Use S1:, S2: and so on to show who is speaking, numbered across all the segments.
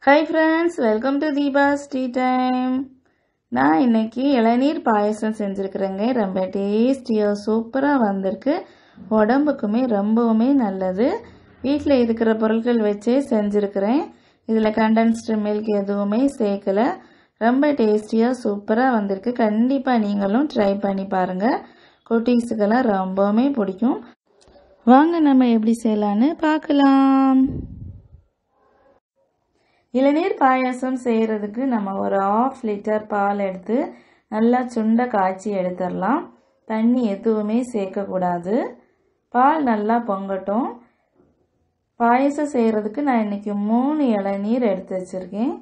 S1: hi friends welcome to Deepa's tea time நான் இன்னைக்கு இளநீர் பாயசம் செஞ்சுருக்குறேங்க ரொம்ப டேஸ்டியாக சூப்பராக வந்திருக்கு உடம்புக்குமே ரொம்பவுமே நல்லது வீட்டில் இருக்கிற பொருட்கள் வச்சே செஞ்சுருக்கிறேன் இதில் கண்டென்ஸ்டு மில்க் எதுவுமே சேர்க்கலை ரொம்ப டேஸ்டியாக சூப்பராக வந்திருக்கு கண்டிப்பாக நீங்களும் ட்ரை பண்ணி பாருங்கள் குட்டீஸுக்கெல்லாம் ரொம்பவுமே பிடிக்கும் வாங்க நம்ம எப்படி செய்யலான்னு பார்க்கலாம் இளநீர் பாயாசம் செய்கிறதுக்கு நம்ம ஒரு ஆஃப் லிட்டர் பால் எடுத்து நல்லா சுண்டை காய்ச்சி எடுத்துடலாம் தண்ணி எதுவுமே சேர்க்கக்கூடாது பால் நல்லா பொங்கட்டும் பாயசம் செய்கிறதுக்கு நான் இன்றைக்கி மூணு இளநீர் எடுத்து வச்சுருக்கேன்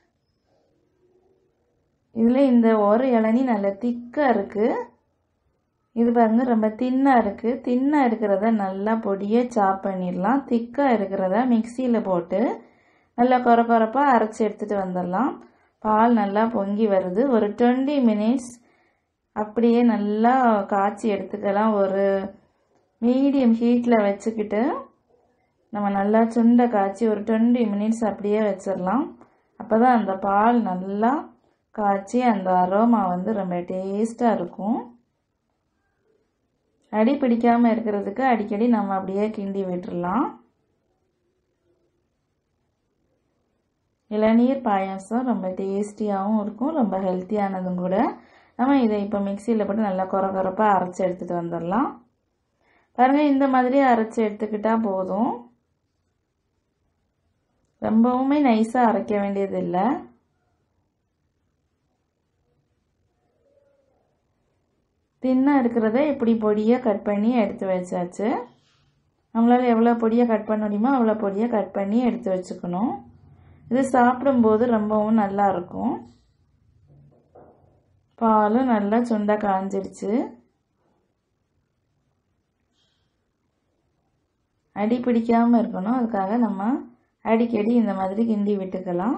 S1: இதில் இந்த ஒரு இளநீ நல்லா திக்காக இருக்குது இது பாருங்க ரொம்ப தின்னாக இருக்குது தின்னாக இருக்கிறத நல்லா பொடியை சாப் பண்ணிடலாம் திக்காக இருக்கிறத மிக்சியில் போட்டு நல்லா குறை குறைப்பாக அரைச்சி எடுத்துகிட்டு வந்துடலாம் பால் நல்லா பொங்கி வருது ஒரு டுவெண்ட்டி மினிட்ஸ் அப்படியே நல்லா காய்ச்சி எடுத்துக்கலாம் ஒரு மீடியம் ஹீட்டில் வச்சுக்கிட்டு நம்ம நல்லா சுண்டை காய்ச்சி ஒரு டுவெண்ட்டி மினிட்ஸ் அப்படியே வச்சிடலாம் அப்போ தான் அந்த பால் நல்லா காய்ச்சி அந்த அரோமா வந்து ரொம்ப டேஸ்ட்டாக இருக்கும் அடி பிடிக்காமல் இருக்கிறதுக்கு அடிக்கடி நம்ம அப்படியே கிண்டி விட்டுடலாம் இளநீர் பாயாசம் ரொம்ப டேஸ்டியாகவும் இருக்கும் ரொம்ப ஹெல்த்தியானதும் கூட நம்ம இதை இப்போ மிக்சியில் போட்டு நல்லா குறை குறைப்பாக அரைச்சி எடுத்துகிட்டு வந்துடலாம் பாருங்கள் இந்த மாதிரி அரைச்சி எடுத்துக்கிட்டால் போதும் ரொம்பவுமே நைஸாக அரைக்க வேண்டியதில்லை தின்னாக இருக்கிறத இப்படி பொடியாக கட் பண்ணி எடுத்து வச்சாச்சு நம்மளால் எவ்வளோ பொடியாக கட் பண்ண முடியுமோ அவ்வளோ பொடியாக கட் பண்ணி எடுத்து வச்சுக்கணும் இது சாப்பிடும்போது ரொம்பவும் நல்லா இருக்கும் பாலும் நல்லா சுண்டை காஞ்சிடுச்சு அடி பிடிக்காமல் இருக்கணும் அதுக்காக நம்ம அடிக்கடி இந்த மாதிரி கிண்டி விட்டுக்கலாம்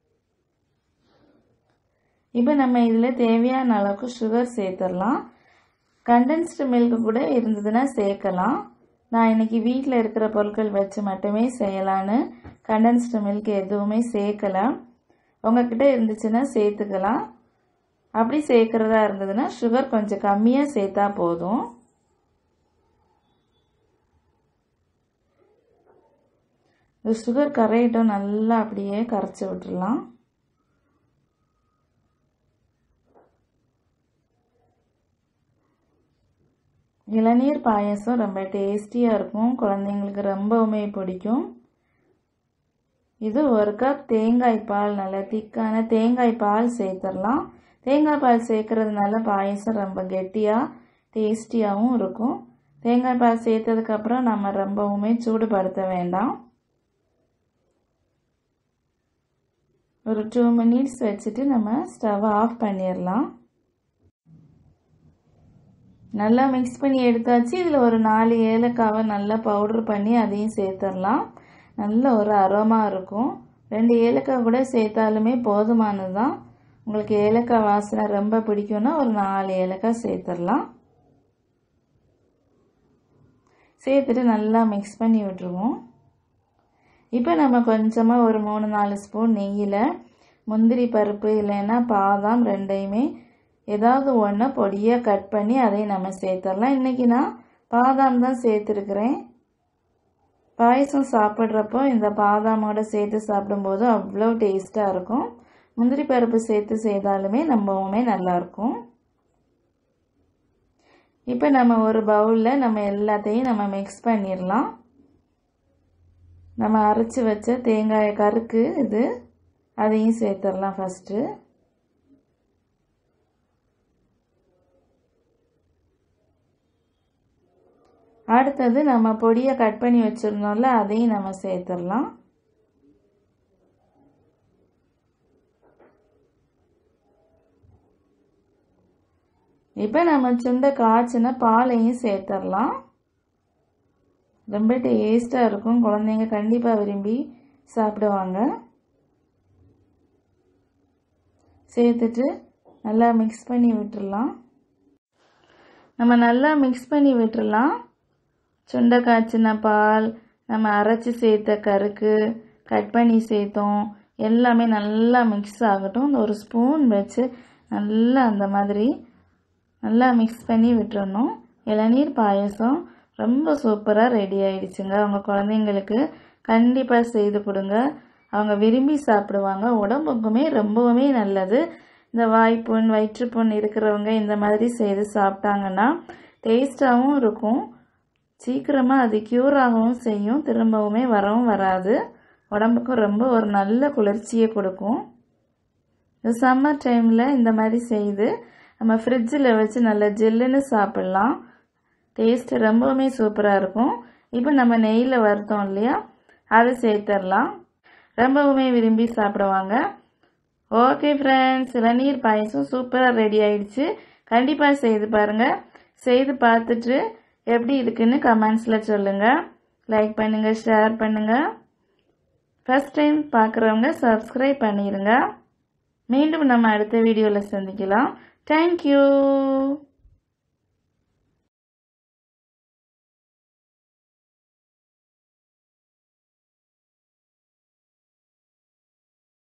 S1: இப்போ நம்ம இதில் தேவையான அளவுக்கு சுகர் சேர்த்துடலாம் கண்டென்ஸ்டு மில்க் கூட இருந்ததுன்னா சேர்க்கலாம் நான் இன்றைக்கி வீட்டில் இருக்கிற பொருட்கள் வச்சு மட்டுமே செய்யலான்னு கண்டென்ஸ்டு மில்க் எதுவுமே சேர்க்கலை உங்ககிட்ட இருந்துச்சுன்னா சேர்த்துக்கலாம் அப்படி சேர்க்குறதா இருந்ததுன்னா சுகர் கொஞ்சம் கம்மியாக சேர்த்தா போதும் இந்த சுகர் கரையிட்டும் நல்லா அப்படியே கரைச்சி விட்டுடலாம் இளநீர் பாயசம் ரொம்ப டேஸ்டியாக இருக்கும் குழந்தைங்களுக்கு ரொம்பவுமே பிடிக்கும் இது ஒரு கப் தேங்காய் பால் நல்ல திக்கான தேங்காய் பால் சேர்த்துடலாம் தேங்காய் பால் சேர்க்கறதுனால பாயசம் ரொம்ப கெட்டியாக டேஸ்டியாகவும் இருக்கும் தேங்காய் பால் சேர்த்ததுக்கப்புறம் நம்ம ரொம்பவுமே சூடுபடுத்த வேண்டாம் ஒரு டூ மினிட்ஸ் வச்சுட்டு நம்ம ஸ்டவ் ஆஃப் பண்ணிடலாம் நல்லா மிக்ஸ் பண்ணி எடுத்தாச்சு இதில் ஒரு நாலு ஏலக்காவை நல்லா பவுட்ரு பண்ணி அதையும் சேர்த்துடலாம் நல்ல ஒரு அரோமா இருக்கும் ரெண்டு ஏலக்காய் கூட சேர்த்தாலுமே போதுமானது தான் உங்களுக்கு ஏலக்காய் வாசனை ரொம்ப பிடிக்கும்னா ஒரு நாலு ஏலக்காய் சேர்த்துடலாம் சேர்த்துட்டு நல்லா மிக்ஸ் பண்ணி விட்டுருவோம் இப்போ நம்ம கொஞ்சமாக ஒரு மூணு நாலு ஸ்பூன் நெய்யில் முந்திரி பருப்பு இல்லைன்னா பாதாம் ரெண்டையுமே ஏதாவது ஒன்று பொடியாக கட் பண்ணி அதையும் நம்ம சேர்த்துடலாம் இன்றைக்கி நான் பாதாம் தான் சேர்த்துருக்குறேன் பாயசம் சாப்பிட்றப்போ இந்த பாதாமோட சேர்த்து சாப்பிடும்போது அவ்வளோ டேஸ்ட்டாக இருக்கும் முந்திரி பருப்பு சேர்த்து செய்தாலுமே ரொம்பவுமே நல்லாயிருக்கும் இப்போ நம்ம ஒரு பவுலில் நம்ம எல்லாத்தையும் நம்ம மிக்ஸ் பண்ணிடலாம் நம்ம அரைச்சி வச்ச தேங்காய் கருக்கு இது அதையும் சேர்த்துடலாம் ஃபஸ்ட்டு அடுத்தது நம்ம பொடியை கட் பண்ணி வச்சுருந்தோம்ல அதையும் நம்ம சேர்த்துடலாம் இப்போ நம்ம சுண்டை காய்ச்சின பாலையும் சேர்த்துடலாம் ரொம்ப டேஸ்ட்டாக இருக்கும் குழந்தைங்க கண்டிப்பாக விரும்பி சாப்பிடுவாங்க சேர்த்துட்டு நல்லா மிக்ஸ் பண்ணி விட்டுடலாம் நம்ம நல்லா மிக்ஸ் பண்ணி விட்டுடலாம் சுண்டை காய்ச்சின பால் நம்ம அரைச்சி சேர்த்த கருக்கு கட் பண்ணி சேர்த்தோம் எல்லாமே நல்லா மிக்ஸ் ஆகட்டும் இந்த ஒரு ஸ்பூன் வச்சு நல்லா அந்த மாதிரி நல்லா மிக்ஸ் பண்ணி விட்டுறணும் இளநீர் பாயசம் ரொம்ப சூப்பராக ரெடி ஆயிடுச்சுங்க அவங்க குழந்தைங்களுக்கு கண்டிப்பாக செய்து கொடுங்க அவங்க விரும்பி சாப்பிடுவாங்க உடம்புக்குமே ரொம்பவுமே நல்லது இந்த வாய்ப்புண் வயிற்றுப்புண் இருக்கிறவங்க இந்த மாதிரி செய்து சாப்பிட்டாங்கன்னா டேஸ்டாகவும் இருக்கும் சீக்கிரமாக அது க்யூர் ஆகவும் செய்யும் திரும்பவுமே வரவும் வராது உடம்புக்கும் ரொம்ப ஒரு நல்ல குளிர்ச்சியை கொடுக்கும் இந்த சம்மர் டைமில் இந்த மாதிரி செய்து நம்ம ஃப்ரிட்ஜில் வச்சு நல்லா ஜில்லுன்னு சாப்பிட்லாம் டேஸ்ட்டு ரொம்பவுமே சூப்பராக இருக்கும் இப்போ நம்ம நெய்யில் வறுத்தோம் இல்லையா அதை சேர்த்துடலாம் ரொம்பவுமே விரும்பி சாப்பிடுவாங்க ஓகே ஃப்ரெண்ட்ஸ் இளநீர் பாயசம் சூப்பராக ரெடி ஆயிடுச்சு கண்டிப்பாக செய்து பாருங்கள் செய்து பார்த்துட்டு எப்படி இருக்குன்னு கமெண்ட்ஸில் சொல்லுங்கள் லைக் பண்ணுங்கள் ஷேர் பண்ணுங்கள் ஃபஸ்ட் டைம் பார்க்குறவங்க சப்ஸ்கிரைப் பண்ணிடுங்க மீண்டும் நம்ம அடுத்த வீடியோவில் சந்திக்கலாம் தேங்க்யூ